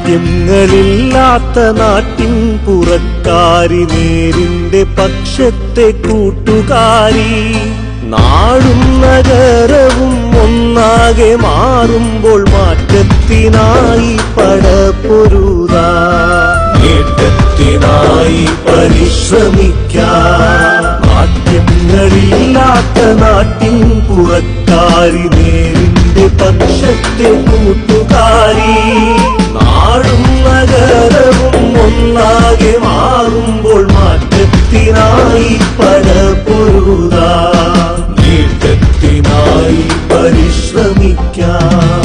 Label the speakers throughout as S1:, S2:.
S1: മാറ്റങ്ങളില്ലാത്ത നാട്ടിൻ പുറക്കാരി നേരിന്റെ പക്ഷത്തെ കൂട്ടുകാരി നാടും നഗരവും ഒന്നാകെ മാറുമ്പോൾ മാറ്റത്തിനായി പടപ്പൊരുതാ നേട്ടത്തിനായി പരിശ്രമിക്കാം മാറ്റങ്ങളില്ലാത്ത നാട്ടിൻ പുറക്കാരി നേരിന്റെ പക്ഷത്തെ കൂട്ടുകാരി നാടും നഗരവും ഒന്നാകെ മാറുമ്പോൾ മാറ്റത്തിനായി പടപൊരുതാ നേട്ടത്തിനായി പരിശ്രമിക്കാം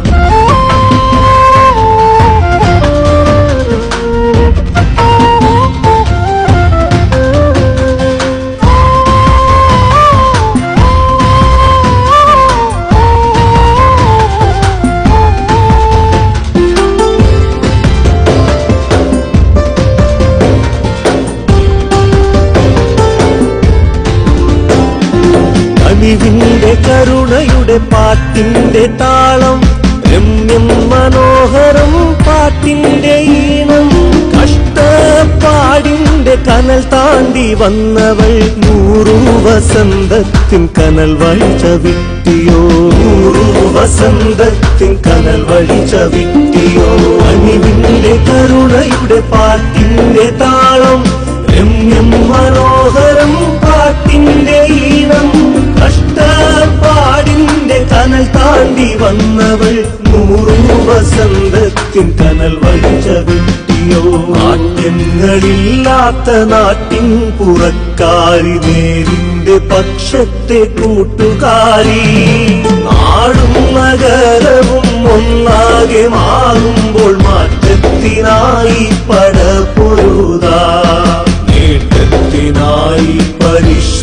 S1: കനിവിന്റെ കരുണയുടെ പാട്ടിന്റെ താളം രമ്യം മനോഹരം പാട്ടിന്റെ ഈണം കഷ്ടപ്പാടിന്റെ കനൽ താണ്ടി വന്നവൾ നൂറു വസന്തത്തിൻ കനൽ വഴിച്ച വിട്ടിയോ നൂറു വസന്തത്തിൻ കനൽ വഴിച്ച വിട്ടിയോ കനിവിന്റെ കരുണയുടെ പാട്ടിന്റെ താളം രമ്യം മനോഹരം പാട്ടിന്റെ ഈണം കഷ്ടപ്പാടിന്റെ കനൽ താണ്ടി വന്നവൾ നൂറു വസന്തത്തിൻ കനൽ വഴിച്ച വിട്ടിയോ മാറ്റങ്ങളില്ലാത്ത നാട്ടിൻ പുറക്കാരി നേരിന്റെ പക്ഷത്തെ കൂട്ടുകാരി നാടും നഗരവും ഒന്നാകെ മാറുമ്പോൾ മാറ്റത്തിനായി പടപൊരുതാ നേട്ടത്തിനായി പരിശ്രമിക്കാം